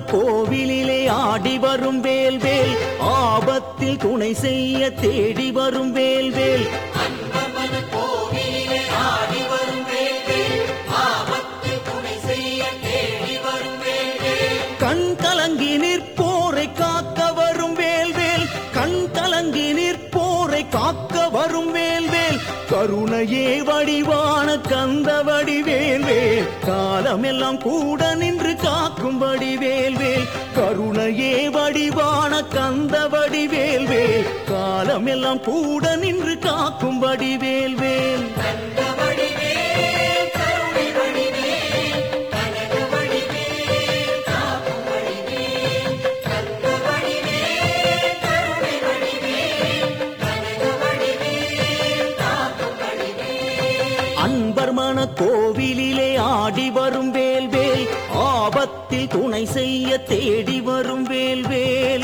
கோவிலிலே ஆடி வரும் வேல் வேல் ஆபத்தில் துணை செய்ய தேடி வரும் வேல் வேல் அன்பமன கோவிலிலே ஆடி வரும் வேலே ஆபத்தில் துணை செய்ய தேடி வரும் வேலே கண் கலங்கி நிற்போரை காக்க வரும் வேல் வேல் கண் கலங்கி நிற்போரை காக்க வரும் வேல் வேல் கருணையே வடிவான கந்த வடிவேல் வேல் காலமெல்லாம் கூட நின்று காக்கும்படி வேல் வேல் கருணையே வடிவான கந்த வடிவேல் வேல் காலமெல்லாம் கூட நின்று காக்கும்படி வேல் வேல் கந்த வடிவேல் கருணை வடிவேல் கனக வடிவேல் காக்கும் வடிவேல் கந்த வடிவேல் கருணை வடிவேல் கனக வடிவேல் காக்கும் வடிவேல் அன்பர் மன கோவிலிலே ஆடி வரும் வேல் வேல் ஆபத்தில் துணை செய்ய தேடி வரும் வேல் வேல்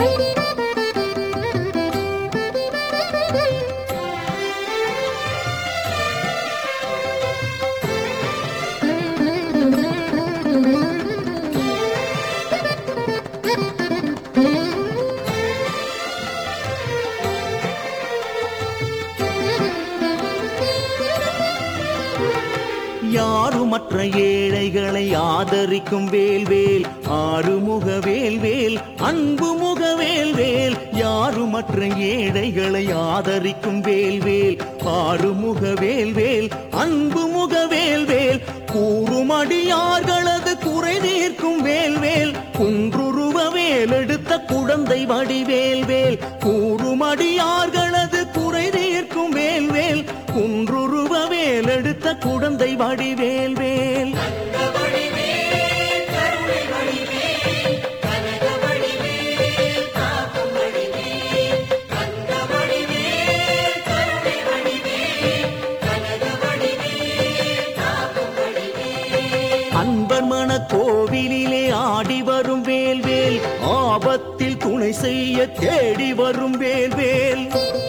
யாருமற்ற ஏழைகளை ஆதரிக்கும் வேல் வேல் ஆறுமுக வேல் வேல் அன்பு முக வேல் வேல் யாருமற்ற ஏழைகளை ஆதரிக்கும் வேல் வேல் ஆறுமுக வேல் வேல் அன்பு முக வேல் வேல் கூறுமடியார்களது குறை தீர்க்கும் வேல் வேல் குன்றுருவ வேல் எடுத்த குழந்தை வடிவேல் வேல் கூறுமடியார்களது குறை தீர்க்கும் வேல் வேல் குன்றுருவ வேல் எடுத்த குழந்தை வடிவேல் வேல் கந்த வடிவேல் கருணை வடிவேல் கனக வடிவேல் காக்கும் வடிவேல் கந்த வடிவேல் கருணை வடிவேல் கனக வடிவேல் காக்கும் வடிவேல் அன்பர் மன கோவிலிலே ஆடி வரும் வேல் வேல் ஆபத்தில் துணை செய்ய தேடி வரும் வேல் வேல்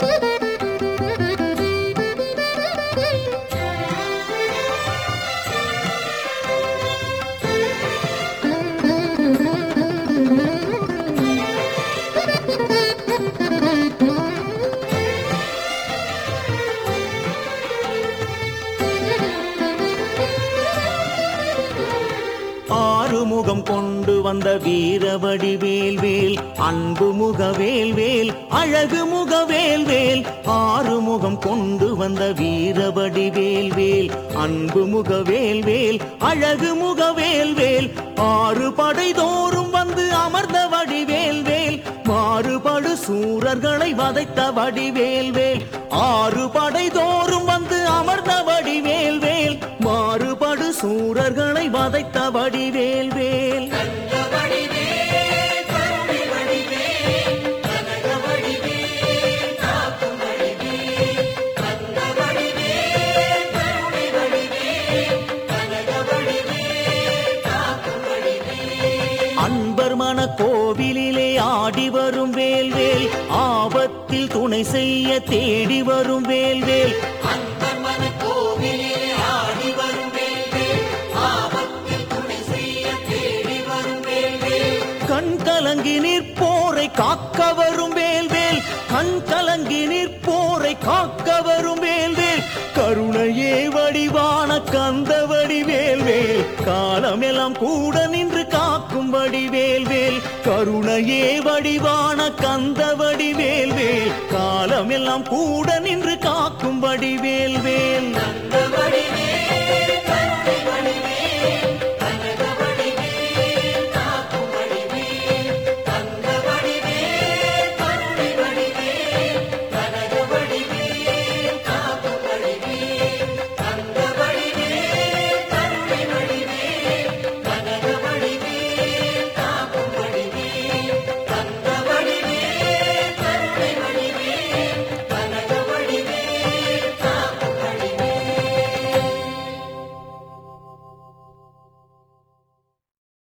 ஆறுமுகம் கொண்டு வந்த வீரவடி வேல் வேல் அன்பு முக வேல் வேல் அழகு முக வேல் வேல் ஆறுமுகம் கொண்டு வந்த வீரவடி வேல் வேல் அன்பு முக வேல் வேல் அழகு முக வேல் வேல் ஆறு படை தோறும் வந்து அமர்ந்த வடிவேல் வேல் மாறுபடு சூரர்களை வதைத்த வடிவேல் வேல் ஆறு படை தோறும் வந்து அமர்ந்த வடிவேல் வேல் மாறுபடு சூரர்களை வதைத்த வடிவேல் வேல் கந்த வடிவேல் கருணை வடிவேல் கனக வடிவேல் காக்கும் வடிவேல் கந்த வடிவேல் கருணை வடிவேல் கனக வடிவேல் காக்கும் வடிவேல் அன்பர் மன கோவிலிலே ஆடி வரும் வேல் வேல் ஆபத்தில் துணை செய்ய தேடி வரும் வேல் வேல் அன்பர் மன கோவிலிலே ஆடி வரும் வேல்வேல் ஆபத்தில் துணை செய்ய தேடி வரும் வேல்வேல் கண் கலங்கி நிற்போரை காக்க வரும் வேல் வேல் கண் கலங்கி நிற்போரை காக்க வரும் வேல் வேல் கருணையே வடிவான கந்த வடிவேல் வேல் காலமெல்லாம் கூட நின்று காக்கும் வடிவேல் வேல் கருணையே வடிவான கந்த வடிவேல் வேல் காலமெல்லாம் கூட நின்று காக்கும்